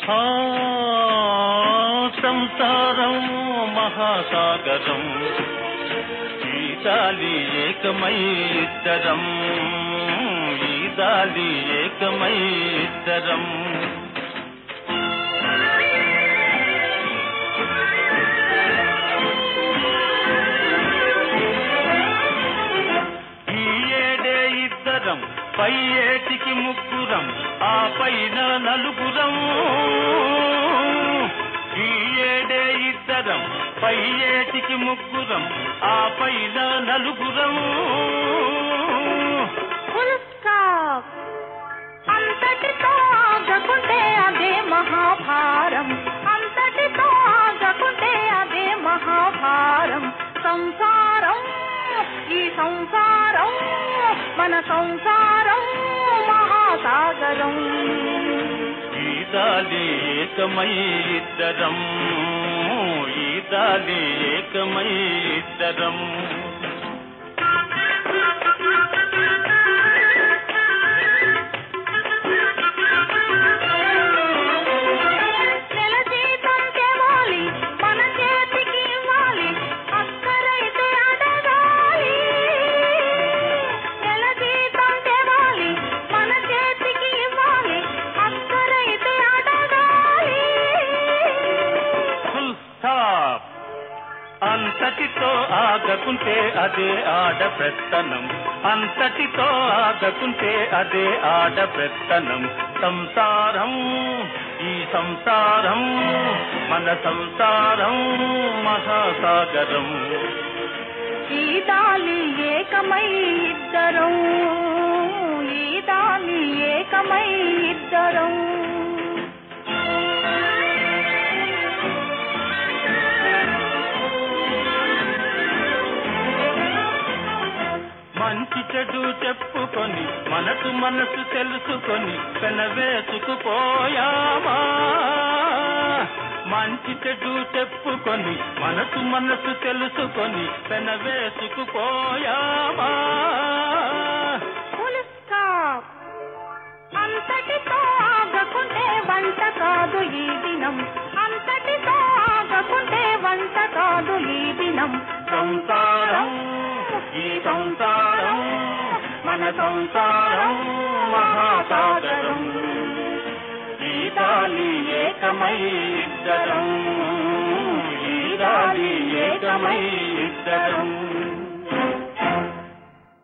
ఆ సంసారం మహాసాగరం ఈ దాలి ఏకమై ఇద్దరం ఈ దాలి ఏకమై ఇద్దరం ఈ ఏడే ఇద్దరం పై ఏటికి ముగ్గురం ఆ పైన నలుగురం ఈ ఏడే ఇద్దరం పై ఏటికి ముగ్గురం ఆ పైన నలుగురం ఫుల్ స్టాప్ అంతటితో ఆగకుంటే అదే మహాభారం అంతటితో ఆగకుంటే అదే మహాభారం సంసారం ఈ సంసారం మన సంసారం మహాసాగరం ఈ దాలి ఏకమై ఇద్దరం ఈ దాలి ఏకమై ఇద్దరం నెల జీతం తేవాలి మన చేతికి ఇవ్వాలి అక్కరైతే అడగాలి నెల జీతం తేవాలి మన చేతికి ఇవ్వాలి అక్కరైతే అడగాలి ఫుల్ స్టాప్ అంతటితో ఆగకుంటే అదే ఆడ పెత్తనం అంతటితో ఆగకుంటే అదే ఆడ పెత్తనం సంసారం ఈ సంసారం మన సంసారం మహాసాగరం ఈ దాలి ఏకమై ఇద్దరం ఈ దాలి ఏకమై ఇద్దరం మంచి చెడు చెప్పుకొని మనసు మనసు తెలుసుకొని పెనవేసుకుపోయామా మంచి చెడు చెప్పుకొని మనసు మనసు తెలుసుకొని పెనవేసుకుపోయామా ఫుల్ స్టాప్ అంతటితో ఆగకుంటే వంట కాదు ఈ దినం అంతటితో ఆగకుంటే వంట కాదు ఈ దినం సంసారం ఈ సంసారం మన సంసారం మహాసాగరం ఈ దాలి ఏకమై ఇద్దరం ఈ దాలి ఏకమై ఇద్దరం